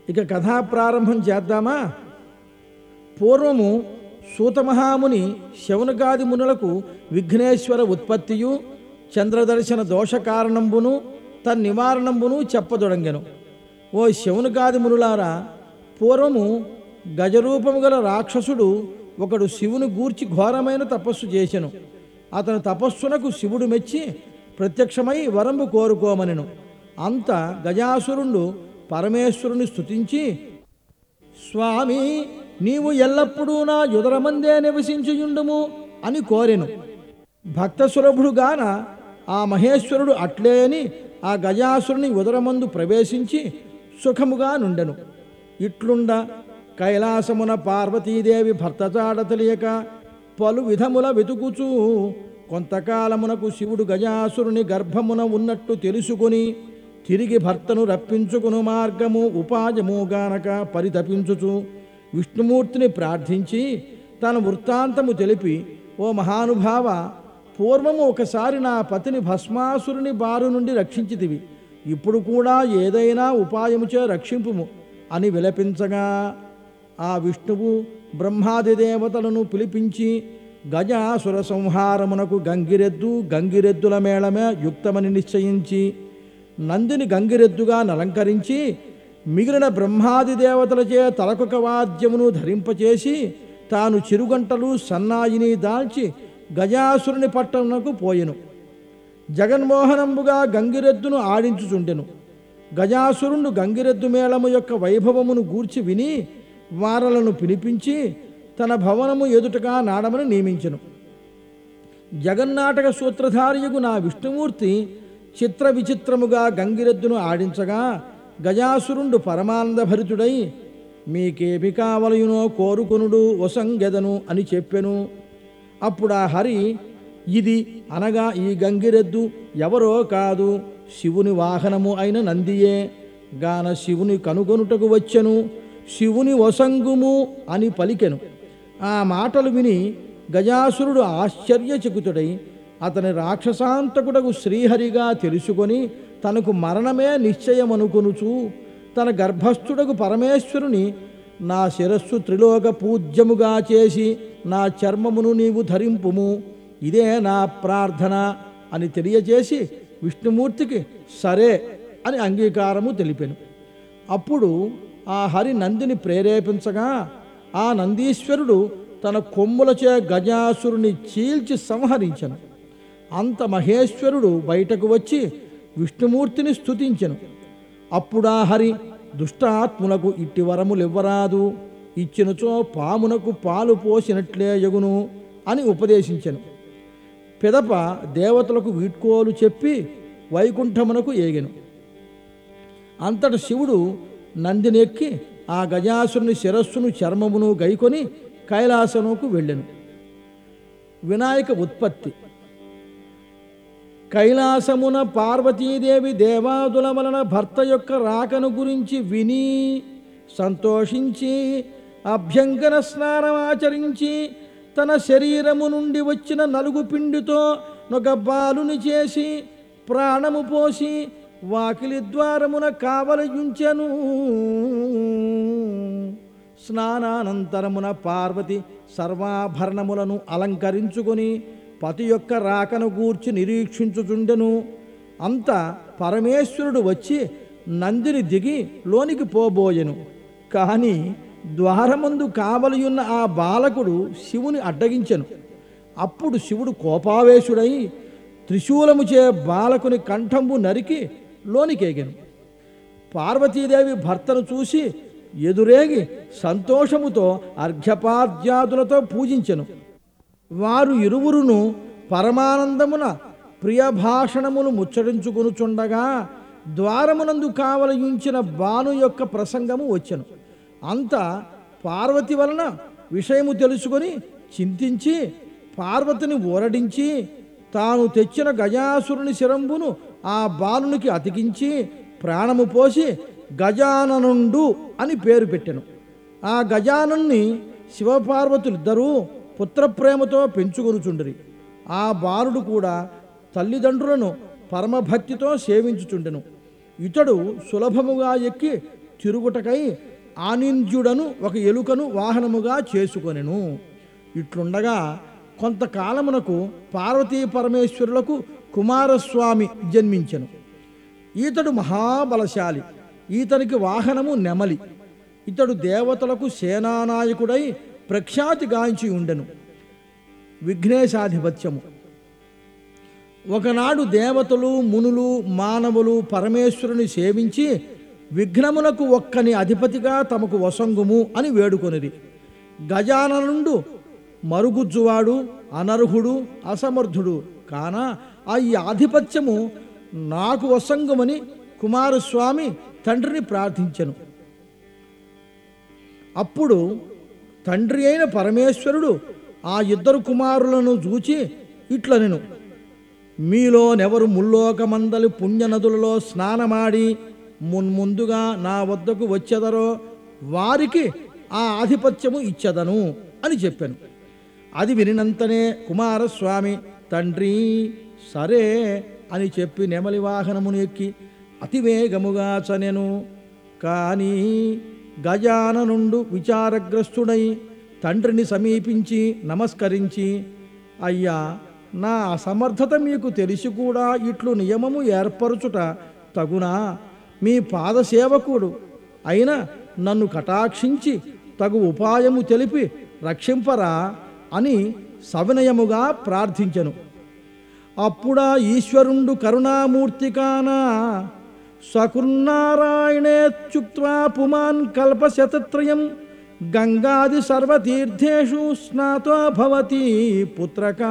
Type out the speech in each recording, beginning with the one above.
ఇక కథా ప్రారంభం చేద్దామా పూర్వము సూతమహాముని శౌనకాది మునులకు విఘ్నేశ్వర ఉత్పత్తియు చంద్రదర్శన దోష కారణంబును తన్నివారణంబును చెప్పదొడంగెను ఓ శౌనకాది మునులారా పూర్వము గజరూపము గల రాక్షసుడు ఒకడు శివుని గూర్చి ఘోరమైన తపస్సు చేసెను అతని తపస్సునకు శివుడు మెచ్చి ప్రత్యక్షమై వరంబు కోరుకోమనెను అంత గజాసురుడు పరమేశ్వరుని స్తుతించి స్వామి నీవు ఎల్లప్పుడూ నా యుదరమందే నివసించుయుండుము అని కోరెను భక్త సులభుడుగాన ఆ మహేశ్వరుడు అట్లే అని ఆ గజాసురుని ఉదరమందు ప్రవేశించి సుఖముగా నుండెను ఇట్లుండ కైలాసమున పార్వతీదేవి భర్త చాడ తెలియక పలు విధముల వెతుకుచూ కొంతకాలమునకు శివుడు గజాసురుని గర్భమున ఉన్నట్టు తెలుసుకొని తిరిగి భర్తను రప్పించుకును మార్గము ఉపాయము గానక పరితపించుచు విష్ణుమూర్తిని ప్రార్థించి తన వృత్తాంతము తెలిపి ఓ మహానుభావ పూర్వము ఒకసారి నా పతిని భస్మాసురుని బారు నుండి రక్షించితివి ఇప్పుడు కూడా ఏదైనా ఉపాయముచే రక్షింపుము అని విలపించగా ఆ విష్ణువు బ్రహ్మాది దేవతలను పిలిపించి గజాసుర సంహారమునకు గంగిరెద్దు గంగిరెద్దుల మేళమే యుక్తమని నిశ్చయించి నందిని గంగిరెద్దుగా నలంకరించి మిగిలిన బ్రహ్మాది దేవతలచే తలకొక వాద్యమును ధరింపచేసి తాను చిరుగంటలు సన్నాయిని దాల్చి గజాసురుని పట్టణకు పోయెను జగన్మోహనంబుగా గంగిరెద్దును ఆడించుచుండెను గజాసురుడు గంగిరెద్దు మేళము యొక్క వైభవమును గూర్చి విని వారలను పిలిపించి తన భవనము ఎదుటగా నాడమని నియమించెను జగన్నాటక సూత్రధారియగు నా విష్ణుమూర్తి చిత్ర విచిత్రముగా గంగిరెద్దును ఆడించగా గజాసురుండు పరమానందభరితుడై మీకేమి కావలయునో కోరుకొనుడు వసంగెదను అని చెప్పెను అప్పుడు ఆ హరి ఇది అనగా ఈ గంగిరెద్దు ఎవరో కాదు శివుని వాహనము అయిన నందియే గాన శివుని కనుగొనుటకు వచ్చెను శివుని వసంగుము అని పలికెను ఆ మాటలు విని గజాసురుడు ఆశ్చర్యచకితుడై అతని రాక్షసాంతకుడకు శ్రీహరిగా తెలుసుకొని తనకు మరణమే నిశ్చయమనుకొనుచు తన గర్భస్థుడకు పరమేశ్వరుని నా శిరస్సు త్రిలోక పూజ్యముగా చేసి నా చర్మమును నీవు ధరింపుము ఇదే నా ప్రార్థన అని తెలియజేసి విష్ణుమూర్తికి సరే అని అంగీకారము తెలిపెను అప్పుడు ఆ హరి నందిని ప్రేరేపించగా ఆ నందీశ్వరుడు తన కొమ్ములచే గజాసురుని చీల్చి సంహరించను అంత మహేశ్వరుడు బయటకు వచ్చి విష్ణుమూర్తిని స్తుతించెను అప్పుడా హరి దుష్టాత్ములకు ఇట్టి వరములివ్వరాదు ఇచ్చినచో పామునకు పాలు పోసినట్లే యగును అని ఉపదేశించెను పిదప దేవతలకు వీడ్కోలు చెప్పి వైకుంఠమునకు ఏగెను అంతట శివుడు నందినెక్కి ఆ గజాసురుని శిరస్సును చర్మమును గైకొని కైలాసముకు వెళ్ళెను వినాయక ఉత్పత్తి కైలాసమున పార్వతీదేవి దేవాదుల వలన భర్త యొక్క రాకను గురించి విని సంతోషించి అభ్యంకర స్నానమాచరించి తన శరీరము నుండి వచ్చిన నలుగు పిండితో ఒక బాలుని చేసి ప్రాణము పోసి వాకిలి ద్వారమున కావలయుంచెను స్నానానంతరమున పార్వతి సర్వాభరణములను అలంకరించుకొని పతి యొక్క రాకను గూర్చి నిరీక్షించుచుండెను అంత పరమేశ్వరుడు వచ్చి నందిని దిగి లోనికి పోబోయెను కానీ ద్వారమందు కావలియున్న ఆ బాలకుడు శివుని అడ్డగించెను అప్పుడు శివుడు కోపావేశుడై త్రిశూలముచే బాలకుని కంఠంబు నరికి లోనికేగెను పార్వతీదేవి భర్తను చూసి ఎదురేగి సంతోషముతో అర్ఘ్యపాద్యాదులతో పూజించెను వారు ఇరువురును పరమానందమున ప్రియ భాషణములు ముచ్చరించుకొనుచుండగా ద్వారమునందు కావలయుంచిన బాను యొక్క ప్రసంగము వచ్చెను అంత పార్వతి వలన విషయము తెలుసుకొని చింతించి పార్వతిని ఊరడించి తాను తెచ్చిన గజాసురుని శిరంబును ఆ బాలునికి అతికించి ప్రాణము పోసి గజాననుండు అని పేరు పెట్టెను ఆ గజానుణ్ణి శివపార్వతులిద్దరూ పుత్రప్రేమతో పెంచుకొనుచుండిరి ఆ బాలుడు కూడా తల్లిదండ్రులను పరమభక్తితో సేవించుచుండెను ఇతడు సులభముగా ఎక్కి తిరుగుటకై ఆనింద్యుడను ఒక ఎలుకను వాహనముగా చేసుకొనెను ఇట్లుండగా కొంతకాలమునకు పార్వతీ పరమేశ్వరులకు కుమారస్వామి జన్మించెను ఈతడు మహాబలశాలి ఈతనికి వాహనము నెమలి ఇతడు దేవతలకు సేనానాయకుడై ప్రఖ్యాతి గాంచి ఉండెను విఘ్నేశాధిపత్యము ఒకనాడు దేవతలు మునులు మానవులు పరమేశ్వరుని సేవించి విఘ్నమునకు ఒక్కని అధిపతిగా తమకు వసంగుము అని వేడుకొనిది గజాననుండు మరుగుజ్జువాడు అనర్హుడు అసమర్థుడు కాన ఆ ఈ ఆధిపత్యము నాకు వసంగమని కుమారస్వామి తండ్రిని ప్రార్థించెను అప్పుడు తండ్రి అయిన పరమేశ్వరుడు ఆ ఇద్దరు కుమారులను చూచి ఇట్లనెను మీలోనెవరు ముల్లోకమందలి పుణ్యనదులలో స్నానమాడి మున్ముందుగా నా వద్దకు వచ్చెదరో వారికి ఆ ఆధిపత్యము ఇచ్చెదను అని చెప్పాను అది వినినంతనే కుమారస్వామి తండ్రి సరే అని చెప్పి నెమలి వాహనమును ఎక్కి అతివేగముగా చనెను కానీ గజాననుండు విచారగ్రస్తుడై తండ్రిని సమీపించి నమస్కరించి అయ్యా నా అసమర్థత మీకు తెలిసి కూడా ఇట్లు నియమము ఏర్పరచుట తగునా మీ పాదసేవకుడు అయిన నన్ను కటాక్షించి తగు ఉపాయము తెలిపి రక్షింపరా అని సవినయముగా ప్రార్థించెను అప్పుడా ఈశ్వరుండు కరుణామూర్తి కానా సకుర్నారాయణేత్యుక్త్వా పుమాన్ కల్పశతత్రయం గంగాది సర్వతీర్థేషు స్నాతో భవతి పుత్రకా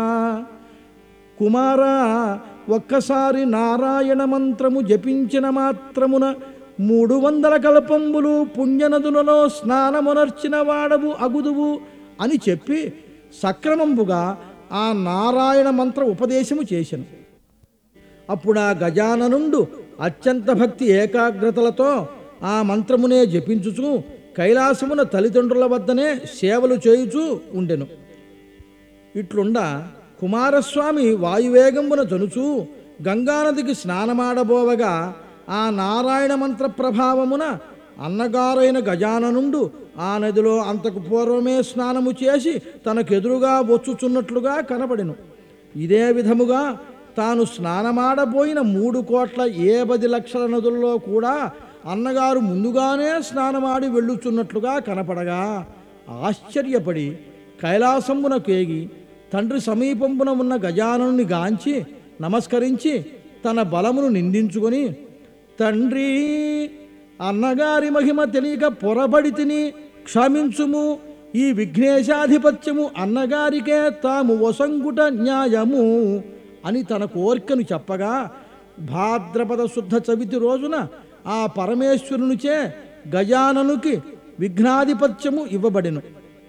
కుమారా ఒక్కసారి నారాయణ మంత్రము జపించిన మాత్రమున మూడు వందల కల్పంబులు పుణ్యనదులలో స్నానమునర్చిన వాడవు అగుదువు అని చెప్పి సక్రమంబుగా ఆ నారాయణ మంత్ర ఉపదేశము చేశను అప్పుడు ఆ గజాననుండు అత్యంత భక్తి ఏకాగ్రతలతో ఆ మంత్రమునే జపించుచు కైలాసమున తల్లిదండ్రుల వద్దనే సేవలు చేయుచూ ఉండెను ఇట్లుండ కుమారస్వామి వాయువేగంబున జనుచు గంగానదికి స్నానమాడబోవగా ఆ నారాయణ మంత్ర ప్రభావమున అన్నగారైన గజాననుండు ఆ నదిలో అంతకు పూర్వమే స్నానము చేసి తనకెదురుగా వచ్చుచున్నట్లుగా కనబడెను ఇదే విధముగా తాను స్నానమాడబోయిన మూడు కోట్ల ఏ పది లక్షల నదుల్లో కూడా అన్నగారు ముందుగానే స్నానమాడి వెళ్ళుచున్నట్లుగా కనపడగా ఆశ్చర్యపడి కైలాసంబునకేగి తండ్రి సమీపంబున ఉన్న గజానుని గాంచి నమస్కరించి తన బలమును నిందించుకొని తండ్రి అన్నగారి మహిమ తెలియక పొరబడి తిని క్షమించుము ఈ విఘ్నేశాధిపత్యము అన్నగారికే తాము వసంగుట న్యాయము అని తన కోరికను చెప్పగా భాద్రపద శుద్ధ చవితి రోజున ఆ పరమేశ్వరునిచే గజాననుకి విఘ్నాధిపత్యము ఇవ్వబడెను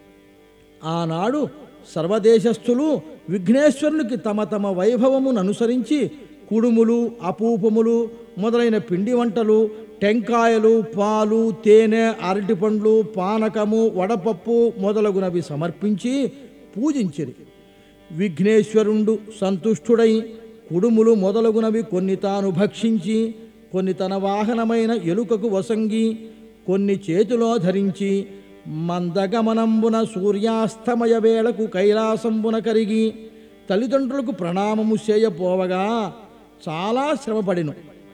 ఆనాడు సర్వదేశస్థులు విఘ్నేశ్వరునికి తమ తమ వైభవమును అనుసరించి కుడుములు అపూపములు మొదలైన పిండి వంటలు టెంకాయలు పాలు తేనె అరటిపండ్లు పానకము వడపప్పు మొదలగునవి సమర్పించి పూజించిరి విఘ్నేశ్వరుండు సంతుష్టుడై కుడుములు మొదలగునవి కొన్ని తాను భక్షించి కొన్ని తన వాహనమైన ఎలుకకు వసంగి కొన్ని చేతిలో ధరించి మందగమనంబున సూర్యాస్తమయ వేళకు కైలాసంబున కరిగి తల్లిదండ్రులకు ప్రణామము చేయపోవగా చాలా శ్రమపడిను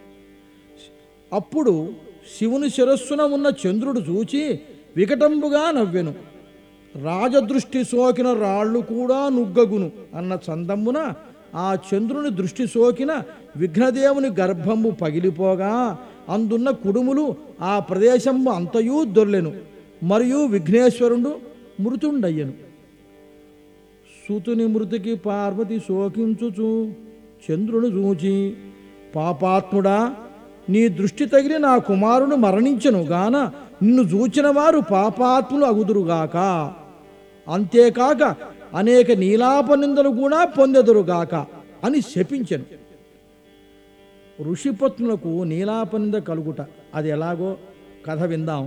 అప్పుడు శివుని శిరస్సున ఉన్న చంద్రుడు చూచి వికటంబుగా నవ్వెను రాజదృష్టి సోకిన రాళ్ళు కూడా నుగ్గగును అన్న చందమ్మున ఆ చంద్రుని దృష్టి సోకిన విఘ్నదేవుని గర్భంబు పగిలిపోగా అందున్న కుడుములు ఆ ప్రదేశంబు అంతయూ దొర్లెను మరియు విఘ్నేశ్వరుడు మృతుండయ్యను సుతుని మృతికి పార్వతి శోకించుచు చంద్రుని చూచి పాపాత్ముడా నీ దృష్టి తగిలి నా కుమారుడు మరణించను గాన నిన్ను చూచిన వారు పాపాత్ములు అగుదురుగాక అంతేకాక అనేక నీలాపనిందలు కూడా పొందెదురుగాక అని శపించెను ఋషిపత్నులకు నీలాపనింద కలుగుట అది ఎలాగో కథ విందాం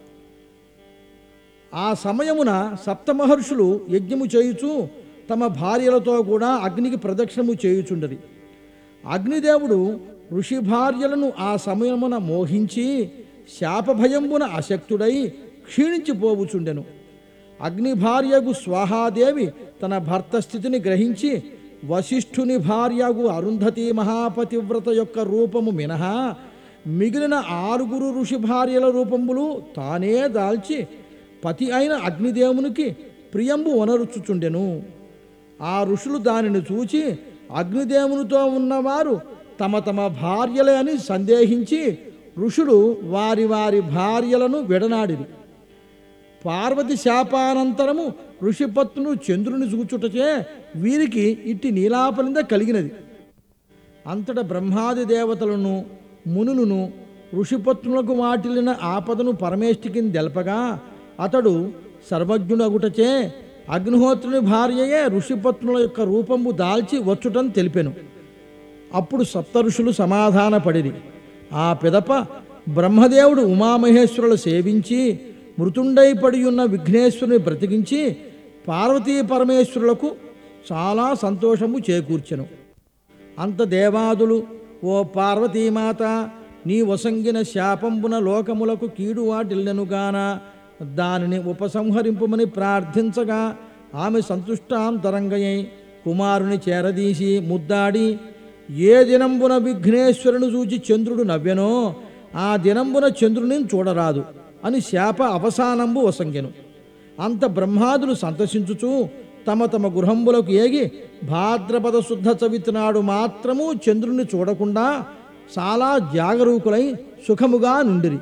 ఆ సమయమున సప్తమహర్షులు యజ్ఞము చేయుచు తమ భార్యలతో కూడా అగ్నికి ప్రదక్షిణము చేయుచుండది అగ్నిదేవుడు ఋషి భార్యలను ఆ సమయమున మోహించి శాపభయంబున అశక్తుడై క్షీణించిపోవుచుండెను అగ్ని భార్యగు స్వాహాదేవి తన భర్త స్థితిని గ్రహించి వశిష్ఠుని భార్యగు అరుంధతి మహాపతివ్రత యొక్క రూపము మినహా మిగిలిన ఆరుగురు ఋషి భార్యల రూపములు తానే దాల్చి పతి అయిన అగ్నిదేవునికి ప్రియంబు వనరుచుచుండెను ఆ ఋషులు దానిని చూచి అగ్నిదేవునితో ఉన్నవారు తమ తమ భార్యలే అని సందేహించి ఋషులు వారి వారి భార్యలను విడనాడిరి పార్వతి శాపానంతరము ఋషిపత్నులు చంద్రుని చూచుటచే వీరికి ఇట్టి నీలాపనింద కలిగినది అంతట బ్రహ్మాది దేవతలను మునులను ఋషిపత్నులకు వాటిల్లిన ఆపదను పరమేష్టికి తెలపగా అతడు సర్వజ్ఞుడగుటచే అగ్నిహోత్రుని భార్యయే ఋషిపత్నుల యొక్క రూపము దాల్చి వచ్చుటని తెలిపెను అప్పుడు సప్త ఋషులు సమాధానపడిరి ఆ పిదప బ్రహ్మదేవుడు ఉమామహేశ్వరులు సేవించి మృతుండై పడి ఉన్న విఘ్నేశ్వరుని బ్రతికించి పార్వతీ పరమేశ్వరులకు చాలా సంతోషము చేకూర్చెను అంత దేవాదులు ఓ పార్వతీమాత నీ వసంగిన శాపంబున లోకములకు కీడు వాటిల్లెనుగాన దానిని ఉపసంహరింపుమని ప్రార్థించగా ఆమె సంతుష్టాంతరంగయై కుమారుని చేరదీసి ముద్దాడి ఏ దినంబున విఘ్నేశ్వరుని చూచి చంద్రుడు నవ్వెనో ఆ దినంబున చంద్రుని చూడరాదు అని శాప అవసానంబు వసంగెను అంత బ్రహ్మాదులు సంతసించుచు తమ తమ గృహంబులకు ఏగి భాద్రపద శుద్ధ చవితి నాడు మాత్రము చంద్రుని చూడకుండా చాలా జాగరూకులై సుఖముగా నుండిరి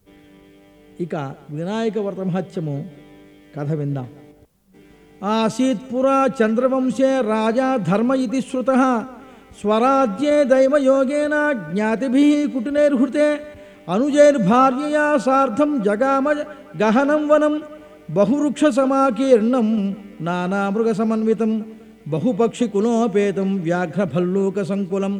ఇక వినాయక వ్రత మహత్యము కథ విందాం ఆసీత్ పురా చంద్రవంశే రాజా ధర్మ ఇది శ్రుత స్వరాజ్యే దైవయోగేన జ్ఞాతిభి కుటినైర్హృతే అనుజైర్భార్యయా సార్ధం జగామ గహనం వనం బహువృక్ష సమాకీర్ణం నానామృగ సమన్వితం బహుపక్షి కులోపేతం వ్యాఘ్ర భల్లూక సంకులం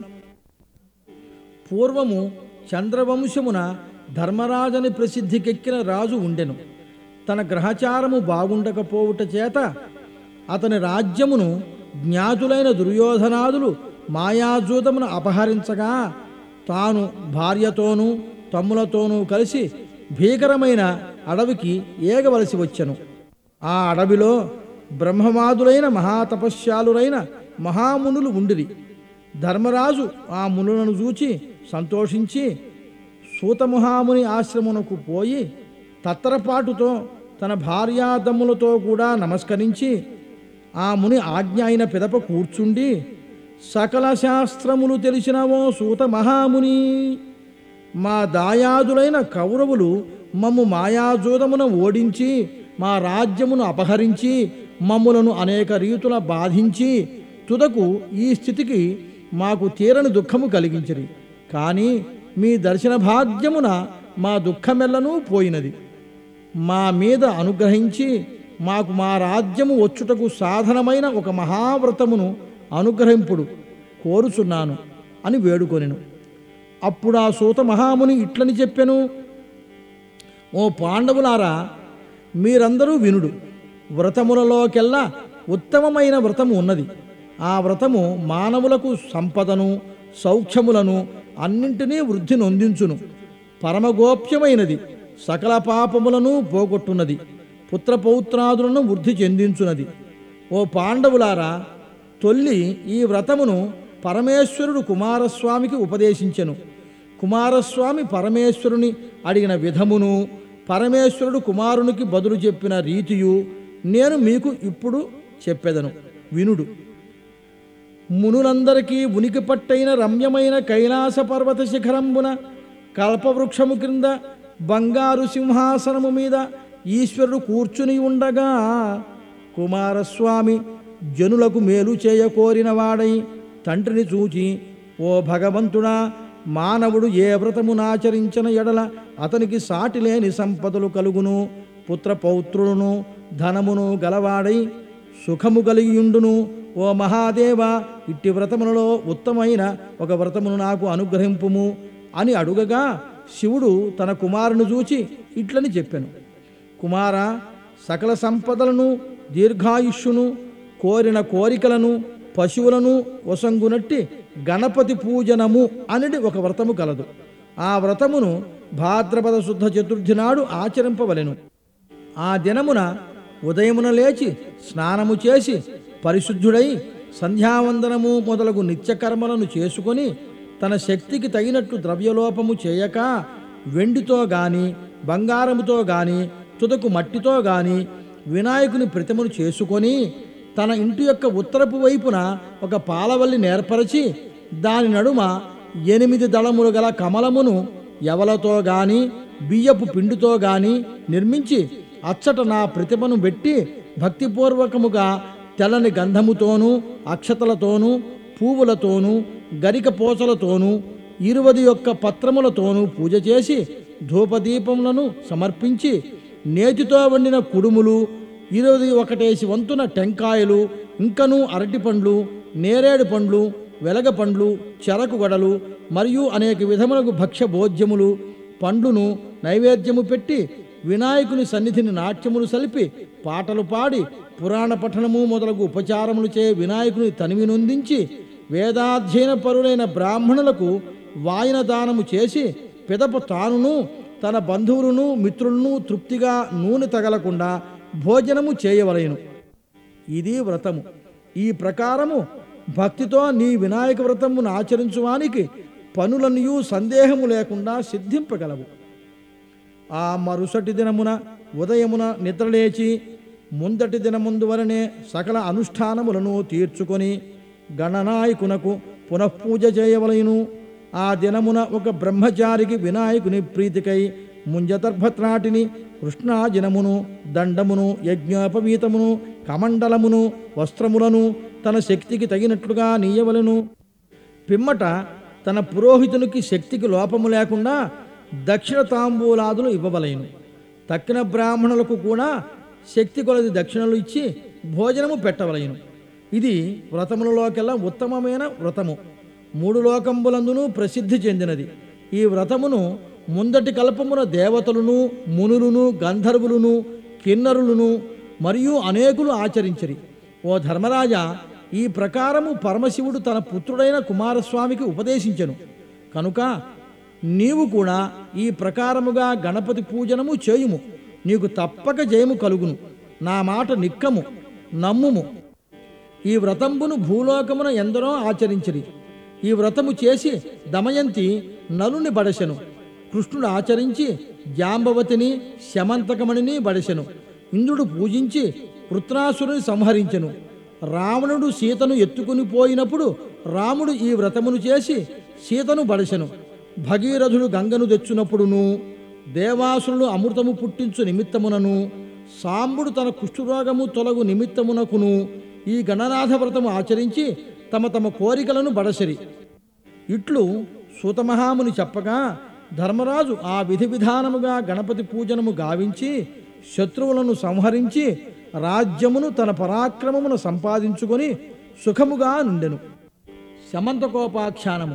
పూర్వము చంద్రవంశమున ధర్మరాజని ప్రసిద్ధికెక్కిన రాజు ఉండెను తన గ్రహచారము బాగుండకపోవుట చేత అతని రాజ్యమును జ్ఞాతులైన దుర్యోధనాదులు మాయాజూతమును అపహరించగా తాను భార్యతోనూ తమ్ములతోనూ కలిసి భీకరమైన అడవికి ఏగవలసి వచ్చెను ఆ అడవిలో బ్రహ్మవాదులైన మహాతపస్యాలురైన మహామునులు ఉండిరి ధర్మరాజు ఆ మునులను చూచి సంతోషించి సూతమహాముని ఆశ్రమునకు పోయి తత్తరపాటుతో తన భార్యాదమ్ములతో కూడా నమస్కరించి ఆ ముని ఆజ్ఞ అయిన పిదప కూర్చుండి సకల శాస్త్రములు తెలిసినవో సూత మహాముని మా దాయాదులైన కౌరవులు మమ్ము మాయాజూదమున ఓడించి మా రాజ్యమును అపహరించి మమ్ములను అనేక రీతుల బాధించి తుదకు ఈ స్థితికి మాకు తీరని దుఃఖము కలిగించిరి కానీ మీ దర్శన భాగ్యమున మా దుఃఖమెల్లను పోయినది మా మీద అనుగ్రహించి మాకు మా రాజ్యము వచ్చుటకు సాధనమైన ఒక మహావ్రతమును అనుగ్రహింపుడు కోరుచున్నాను అని వేడుకొనెను అప్పుడు ఆ సూత మహాముని ఇట్లని చెప్పెను ఓ పాండవులారా మీరందరూ వినుడు వ్రతములలోకెల్లా ఉత్తమమైన వ్రతము ఉన్నది ఆ వ్రతము మానవులకు సంపదను సౌఖ్యములను అన్నింటినీ వృద్ధి నొందించును పరమగోప్యమైనది సకల పాపములను పోగొట్టున్నది పుత్రపౌత్రాదులను వృద్ధి చెందించున్నది ఓ పాండవులారా తొల్లి ఈ వ్రతమును పరమేశ్వరుడు కుమారస్వామికి ఉపదేశించెను కుమారస్వామి పరమేశ్వరుని అడిగిన విధమును పరమేశ్వరుడు కుమారునికి బదులు చెప్పిన రీతియు నేను మీకు ఇప్పుడు చెప్పెదను వినుడు మునులందరికీ ఉనికి పట్టైన రమ్యమైన కైలాస పర్వత శిఖరంబున కల్పవృక్షము క్రింద బంగారు సింహాసనము మీద ఈశ్వరుడు కూర్చుని ఉండగా కుమారస్వామి జనులకు మేలు చేయకోరిన వాడై తండ్రిని చూచి ఓ భగవంతుడా మానవుడు ఏ వ్రతమునాచరించిన ఎడల అతనికి సాటిలేని సంపదలు కలుగును పుత్రపౌత్రులను ధనమును గలవాడై సుఖము కలిగియుండును ఓ మహాదేవ ఇట్టి వ్రతములలో ఉత్తమైన ఒక వ్రతమును నాకు అనుగ్రహింపుము అని అడుగగా శివుడు తన కుమారుని చూచి ఇట్లని చెప్పెను కుమార సకల సంపదలను దీర్ఘాయుష్యును కోరిన కోరికలను పశువులను వసంగునట్టి గణపతి పూజనము అనేది ఒక వ్రతము కలదు ఆ వ్రతమును భాద్రపద శుద్ధ చతుర్థి నాడు ఆచరింపవలెను ఆ దినమున ఉదయమున లేచి స్నానము చేసి పరిశుద్ధుడై సంధ్యావందనము మొదలగు నిత్యకర్మలను చేసుకొని తన శక్తికి తగినట్లు ద్రవ్యలోపము చేయక వెండితో గాని బంగారముతో గాని తుదకు మట్టితో గాని వినాయకుని ప్రతిమను చేసుకొని తన ఇంటి యొక్క ఉత్తరపు వైపున ఒక పాలవల్లి నేర్పరచి దాని నడుమ ఎనిమిది దళములు గల కమలమును ఎవలతో గాని బియ్యపు పిండితో గాని నిర్మించి అచ్చట నా ప్రతిమను పెట్టి భక్తిపూర్వకముగా తెల్లని గంధముతోనూ అక్షతలతోనూ పువ్వులతోనూ గరిక పోచలతోనూ ఇరువది యొక్క పత్రములతోనూ పూజ చేసి ధూపదీపములను సమర్పించి నేతితో వండిన కుడుములు ఇరవై ఒకటేసి వంతున టెంకాయలు ఇంకనూ అరటి పండ్లు నేరేడు పండ్లు వెలగ పండ్లు చెరకు గడలు మరియు అనేక విధములకు భక్ష్య భోజ్యములు పండ్లును నైవేద్యము పెట్టి వినాయకుని సన్నిధిని నాట్యములు సలిపి పాటలు పాడి పురాణ పఠనము మొదలగు ఉపచారములు చే వినాయకుని తనివి నొందించి వేదాధ్యయన పరులైన బ్రాహ్మణులకు వాయన దానము చేసి పిదప తానును తన బంధువులను మిత్రులను తృప్తిగా నూనె తగలకుండా భోజనము చేయవలెను ఇది వ్రతము ఈ ప్రకారము భక్తితో నీ వినాయక వ్రతమును ఆచరించువానికి పనులనియూ సందేహము లేకుండా సిద్ధింపగలవు ఆ మరుసటి దినమున ఉదయమున నిద్రలేచి ముందటి దినముందు వలనే సకల అనుష్ఠానములను తీర్చుకొని గణనాయకునకు పునఃపూజ చేయవలయును ఆ దినమున ఒక బ్రహ్మచారికి వినాయకుని ప్రీతికై ముంజదర్భత్రాటిని కృష్ణాజనమును దండమును యజ్ఞోపవీతమును కమండలమును వస్త్రములను తన శక్తికి తగినట్లుగా నీయవలను పిమ్మట తన పురోహితునికి శక్తికి లోపము లేకుండా దక్షిణ తాంబూలాదులు ఇవ్వవలెను తక్కిన బ్రాహ్మణులకు కూడా శక్తి కొలది దక్షిణలు ఇచ్చి భోజనము పెట్టవలెను ఇది వ్రతములలోకెల్లా ఉత్తమమైన వ్రతము మూడు లోకంబులందును ప్రసిద్ధి చెందినది ఈ వ్రతమును ముందటి కల్పమున దేవతలను మునులను గంధర్వులను కిన్నరులను మరియు అనేకులు ఆచరించరి ఓ ధర్మరాజా ఈ ప్రకారము పరమశివుడు తన పుత్రుడైన కుమారస్వామికి ఉపదేశించెను కనుక నీవు కూడా ఈ ప్రకారముగా గణపతి పూజనము చేయుము నీకు తప్పక జయము కలుగును నా మాట నిక్కము నమ్ముము ఈ వ్రతంబును భూలోకమున ఎందరో ఆచరించిరి ఈ వ్రతము చేసి దమయంతి నలుని బడసెను కృష్ణుడు ఆచరించి జాంబవతిని శమంతకమణిని బడసెను ఇంద్రుడు పూజించి వృత్రాసురుని సంహరించెను రావణుడు సీతను ఎత్తుకుని పోయినప్పుడు రాముడు ఈ వ్రతమును చేసి సీతను బడసెను భగీరథుడు గంగను తెచ్చునప్పుడును దేవాసురులు అమృతము పుట్టించు నిమిత్తమునను సాంబుడు తన కుష్ఠరోగము తొలగు నిమిత్తమునకును ఈ గణనాథ వ్రతము ఆచరించి తమ తమ కోరికలను బడసరి ఇట్లు సూతమహాముని చెప్పగా ధర్మరాజు ఆ విధి విధానముగా గణపతి పూజనము గావించి శత్రువులను సంహరించి రాజ్యమును తన పరాక్రమమును సంపాదించుకొని సుఖముగా నుండెను శమంతకోపాఖ్యానము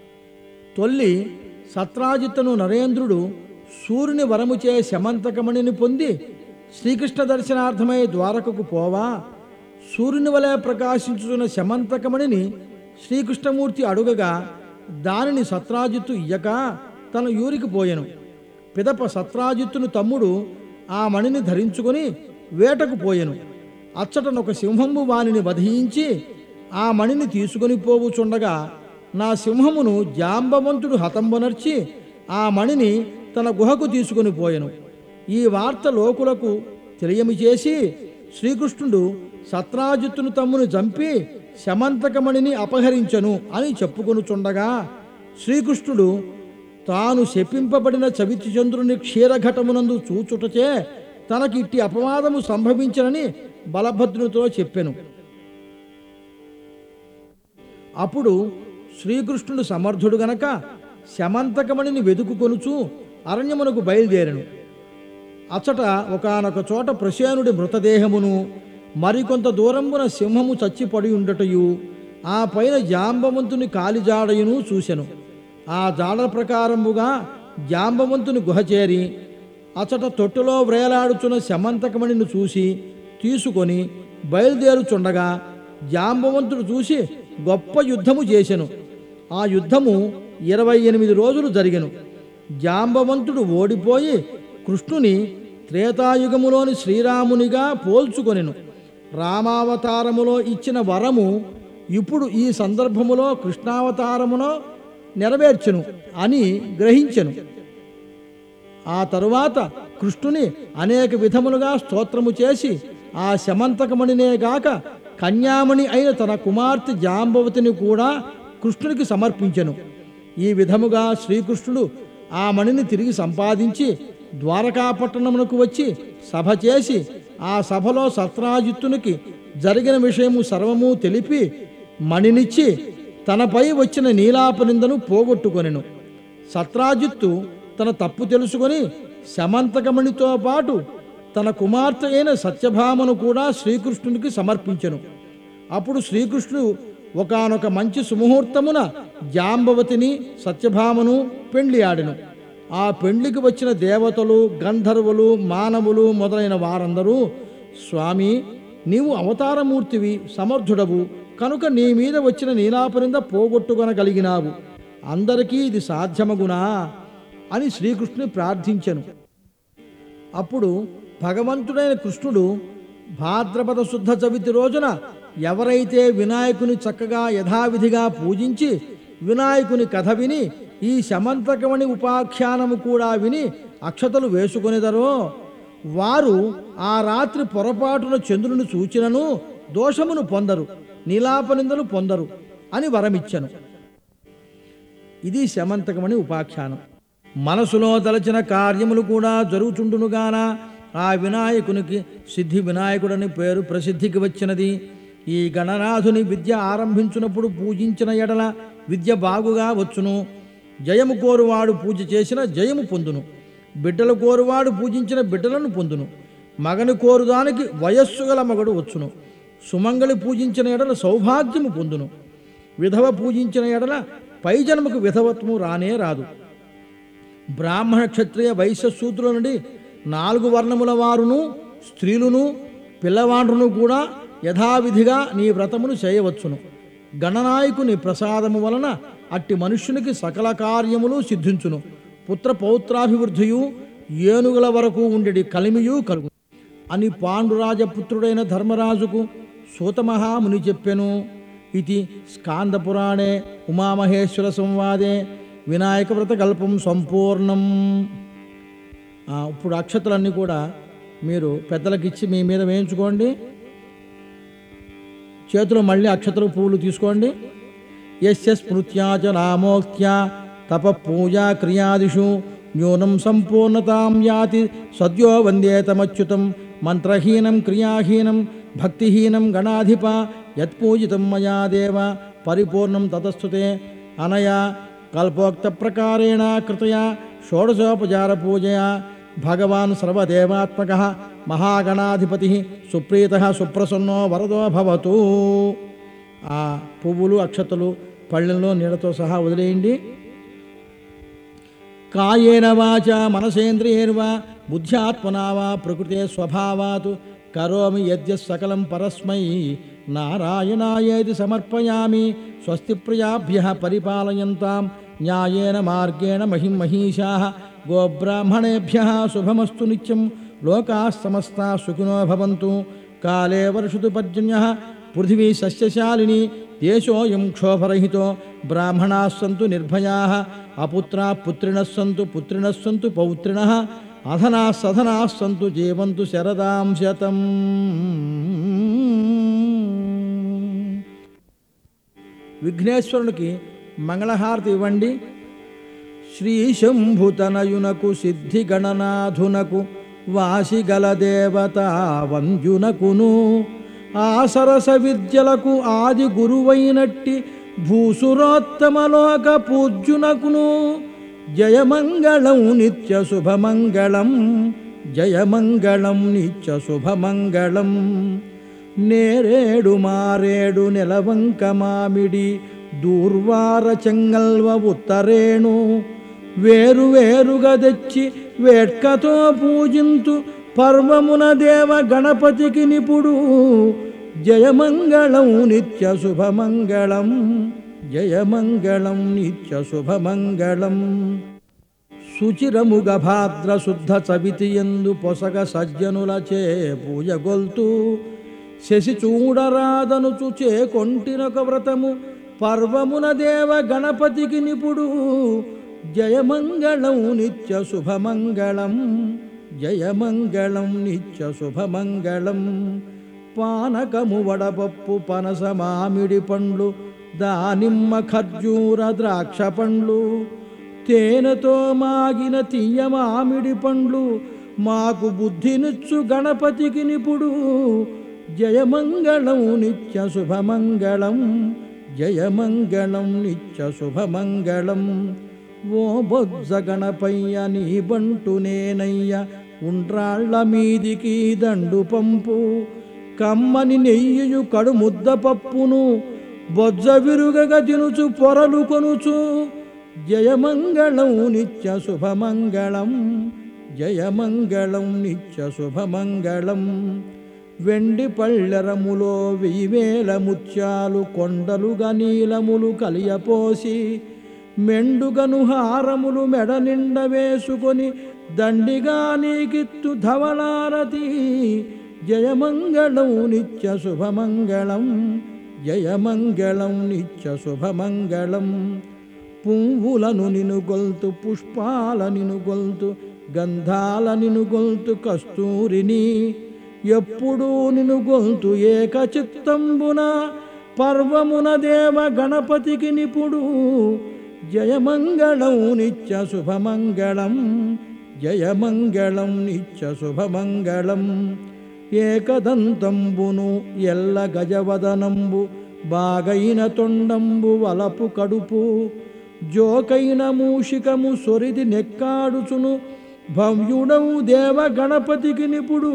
తొల్లి సత్రాజిత్తను నరేంద్రుడు సూర్యుని వరముచే శమంతకమణిని పొంది శ్రీకృష్ణ దర్శనార్థమై ద్వారకకు పోవా సూర్యుని వలె ప్రకాశించుతున్న శమంతకమణిని శ్రీకృష్ణమూర్తి అడుగగా దానిని సత్రాజిత్తు ఇయ్యక తన యూరికి పోయెను పిదప సత్రాజిత్తును తమ్ముడు ఆ మణిని ధరించుకొని వేటకు పోయెను అచ్చటనొక సింహము వానిని వధించి ఆ మణిని తీసుకొని పోవుచుండగా నా సింహమును జాంబవంతుడు హతంబొనర్చి ఆ మణిని తన గుహకు తీసుకొని పోయెను ఈ వార్త లోకులకు తెలియమి చేసి శ్రీకృష్ణుడు సత్రాజిత్తును తమ్ముని చంపి శమంతకమణిని అపహరించను అని చెప్పుకొనుచుండగా శ్రీకృష్ణుడు తాను శపింపబడిన చవితి చంద్రుని క్షీరఘటమునందు చూచుటచే తనకి ఇట్టి అపవాదము సంభవించనని బలభద్రునితో చెప్పెను అప్పుడు శ్రీకృష్ణుడు సమర్థుడు గనక శమంతకమణిని వెదుకుకొనుచు అరణ్యమునకు బయలుదేరెను అచ్చట ఒకానొక చోట ప్రసేనుడి మృతదేహమును మరికొంత దూరమున సింహము చచ్చిపడి ఉండటయు ఆ పైన జాంబవంతుని కాలిజాడయును చూసెను ఆ జాడల ప్రకారముగా జాంబవంతుని గుహ చేరి అచ్చట తొట్టులో వ్రేలాడుచున్న శమంతకమణిని చూసి తీసుకొని బయలుదేరుచుండగా జాంబవంతుడు చూసి గొప్ప యుద్ధము చేసెను ఆ యుద్ధము ఇరవై ఎనిమిది రోజులు జరిగెను జాంబవంతుడు ఓడిపోయి కృష్ణుని త్రేతాయుగములోని శ్రీరామునిగా పోల్చుకొనెను రామావతారములో ఇచ్చిన వరము ఇప్పుడు ఈ సందర్భములో కృష్ణావతారములో నెరవేర్చెను అని గ్రహించెను ఆ తరువాత కృష్ణుని అనేక విధములుగా స్తోత్రము చేసి ఆ శమంతకమణినే గాక కన్యామణి అయిన తన కుమార్తె జాంబవతిని కూడా కృష్ణునికి సమర్పించెను ఈ విధముగా శ్రీకృష్ణుడు ఆ మణిని తిరిగి సంపాదించి ద్వారకాపట్టణమునకు వచ్చి సభ చేసి ఆ సభలో సత్రాజిత్తునికి జరిగిన విషయము సర్వము తెలిపి మణినిచ్చి తనపై వచ్చిన నీలాపనిందను పోగొట్టుకొనెను సత్రాజిత్తు తన తప్పు తెలుసుకొని శమంతకమణితో పాటు తన కుమార్తె అయిన సత్యభామను కూడా శ్రీకృష్ణునికి సమర్పించెను అప్పుడు శ్రీకృష్ణుడు ఒకానొక మంచి సుముహూర్తమున జాంబవతిని సత్యభామను పెండ్లి ఆడెను ఆ పెండ్లికి వచ్చిన దేవతలు గంధర్వులు మానవులు మొదలైన వారందరూ స్వామి నీవు అవతారమూర్తివి సమర్థుడవు కనుక నీ మీద వచ్చిన నీలాపరింద పోగొట్టుకొనగలిగినావు అందరికీ ఇది సాధ్యమగునా అని శ్రీకృష్ణుని ప్రార్థించెను అప్పుడు భగవంతుడైన కృష్ణుడు భాద్రపద శుద్ధ చవితి రోజున ఎవరైతే వినాయకుని చక్కగా యథావిధిగా పూజించి వినాయకుని కథ విని ఈ శమంతకమణి ఉపాఖ్యానము కూడా విని అక్షతలు వేసుకొనిదరో వారు ఆ రాత్రి పొరపాటున చంద్రుని సూచనను దోషమును పొందరు నీలాపనిందలు పొందరు అని వరమిచ్చను ఇది శమంతకమని ఉపాఖ్యానం మనసులో తలచిన కార్యములు కూడా జరుగుచుండునుగాన ఆ వినాయకునికి సిద్ధి వినాయకుడని పేరు ప్రసిద్ధికి వచ్చినది ఈ గణనాథుని విద్య ఆరంభించినప్పుడు పూజించిన ఎడల విద్య బాగుగా వచ్చును జయము కోరువాడు పూజ చేసిన జయము పొందును బిడ్డలు కోరువాడు పూజించిన బిడ్డలను పొందును మగని కోరుదానికి వయస్సు గల మగడు వచ్చును సుమంగళి పూజించిన ఎడల సౌభాగ్యము పొందును విధవ పూజించిన ఎడల పై జన్మకు విధవత్వము రానే రాదు బ్రాహ్మణ క్షత్రియ వైశ్య సూత్రుల నుండి నాలుగు వర్ణముల వారును స్త్రీలును పిల్లవాండ్రును కూడా యథావిధిగా నీ వ్రతమును చేయవచ్చును గణనాయకుని ప్రసాదము వలన అట్టి మనుష్యునికి సకల కార్యములు సిద్ధించును పుత్ర పౌత్రాభివృద్ధియు ఏనుగుల వరకు ఉండేటి కలిమియు కలుగు అని పాండురాజపుత్రుడైన ధర్మరాజుకు సూతమహాముని చెప్పెను ఇది స్కాందపురాణే ఉమామహేశ్వర సంవాదే వినాయక వ్రత కల్పం సంపూర్ణం ఆ, ఇప్పుడు అక్షతలన్నీ కూడా మీరు పెద్దలకు ఇచ్చి మీ మీద వేయించుకోండి చేతిలో మళ్ళీ అక్షతలు పువ్వులు తీసుకోండి యస్య స్మృత్యా చ నామోక్త్యా తప పూజా క్రియాదిషు న్యూనం సంపూర్ణతాం యాతి సద్యో వందేతమచ్యుతం మంత్రహీనం క్రియాహీనం భక్తిహీనం గణాధిప యత్పూజితం మయా దేవ పరిపూర్ణం తతస్థుతే అనయా కల్పోక్త ప్రకారేణ కృతయా షోడశోపచార పూజయా భగవాన్ సర్వదేవాత్మక మహాగణాధిపతి సుప్రీత సుప్రసన్నో వరదో భవతు ఆ పువ్వులు అక్షతలు పళ్ళెంలో నీళ్ళతో సహా వదిలేయండి కాయేన వాచ మనసేంద్రియేర్వా బుద్ధ్యాత్మనా వా ప్రకృతే స్వభావాత్ కరోమి యద్య సకలం పరస్మై నారాయణాయేతి సమర్పయామి స్వస్తి ప్రియాభ్య పరిపాలయంతాం న్యాయేన మార్గేణ మహిం మహిషా గోబ్రాహ్మణేభ్య శుభమస్తు నిత్యం లోకా సమస్తా సుఖినో భవంతు కాలే వర్షతు పర్జన్య పృథివీ సస్యశాలిని దేశోయం క్షోభరహితో బ్రాహ్మణా సంతు నిర్భయా అపుత్రా పుత్రిణः సంతు పుత్రిణः సంతు పౌత్రిణः అధనా సధనా సంతు జీవంతు శరదాం శతం విఘ్నేశ్వరునికి మంగళహారతి ఇవ్వండి శ్రీ శంభుతనయునకు సిద్ధి గణనాథునకు వాసిగల దేవత వంద్యునకును ఆ సరస విద్యలకు ఆది గురువైనట్టి భూసురోత్తమలోక పూజ్యునకును జయమంగళం నిత్య శుభమంగళం జయమంగళం నిత్య శుభమంగళం నేరేడు మారేడు నెలవంక మామిడి దూర్వార చెంగల్వ ఉత్తరేణు వేరు వేరుగా తెచ్చి వేట్కతో పూజింతు పర్వమున దేవ గణపతికి నిపుడు జయమంగళం నిత్య శుభమంగళం జయమంగళం నిత్య శుభమంగళం సుచిరముగ భాద్ర శుద్ధ చవితి ఎందు పొసగ సజ్జనులచే పూజగొల్తూ శశి చూడరాదనుచు చేకొంటినొక వ్రతము పర్వమున దేవ గణపతికి నిపుడు జయమంగళం నిత్య శుభమంగళం జయమంగళం నిత్య శుభమంగళం పానకము వడపప్పు పనస మామిడి పండ్లు దానిమ్మ ఖర్జూర ద్రాక్ష పండ్లు తేనెతో మాగిన తీయ మామిడి పండ్లు మాకు బుద్ధినిచ్చు గణపతికి నిపుడు జయమంగళం నిత్య శుభమంగళం జయమంగళం నిత్య శుభమంగళం ఓ బొజ్జ గణపయ్య నీ బంటు నేనయ్య ఉండ్రాళ్ళ మీదికి దండు పంపు కమ్మని నెయ్యు కడు ముద్ద పప్పును బొజ్జ విరుగగ తినుచు పొరలు కొనుచు జయమంగళం నిత్య శుభమంగళం జయమంగళం నిత్య శుభమంగళం వెండి పళ్ళెరములో వెయ్యి వేల ముత్యాలు కొండలుగా నీలములు కలియపోసి మెండుగను హారములు మెడ నిండ వేసుకొని దండిగా నీకిత్తు ధవళారతి జయమంగళం నిత్య శుభమంగళం జయమంగళం నిత్య శుభమంగళం పువ్వులను నిను గొల్తు పుష్పాల నిను గొల్తు గంధాల నిను గొల్తు కస్తూరిని ఎప్పుడూ నిను గొల్తు ఏక చిత్తంబున పర్వమున దేవ గణపతికి నిపుడు జయమంగళం నిత్య శుభమంగళం జయమంగళం నిత్య శుభమంగళం ఏకదంతంబును ఎల్ల గజవదనంబు బాగైన తొండంబు వలపు కడుపు జోకైన మూషికము సొరిది నెక్కాడుచును భవ్యుడవు దేవ గణపతికి నిపుడు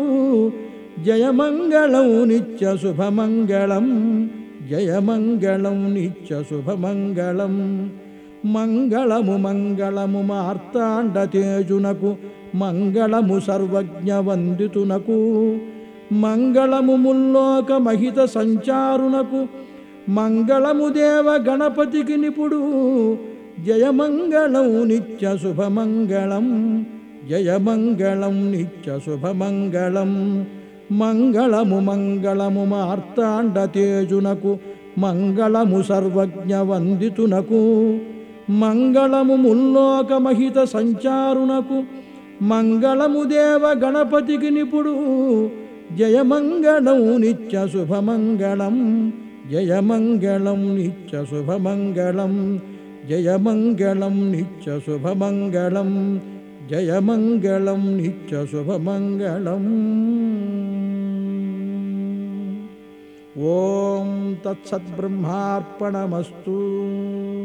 జయమంగళం నిత్య శుభమంగళం జయమంగళం నిత్య శుభమంగళం మంగళము మంగళము మార్తాండ తేజునకు మంగళము సర్వజ్ఞ వందితునకు మంగళము ముల్లోక మహిత సంచారునకు మంగళము దేవ గణపతికి నిపుడు జయమంగళం నిత్య శుభమంగళం జయమంగళం నిత్య శుభమంగళం మంగళము మంగళము మార్తాండ తేజునకు మంగళము సర్వజ్ఞ వందితునకు మంగళము ముల్లోక మహిత సంచారునకు మంగళము దేవ గణపతికి నిపుడు జయమంగళం నిత్య శుభమంగళం జయమంగళం నిత్య శుభమంగళం జయమంగళం నిత్య శుభమంగళం జయమంగళం నిత్య శుభమంగళం ఓం తత్సద్బ్రహ్మార్పణమస్తు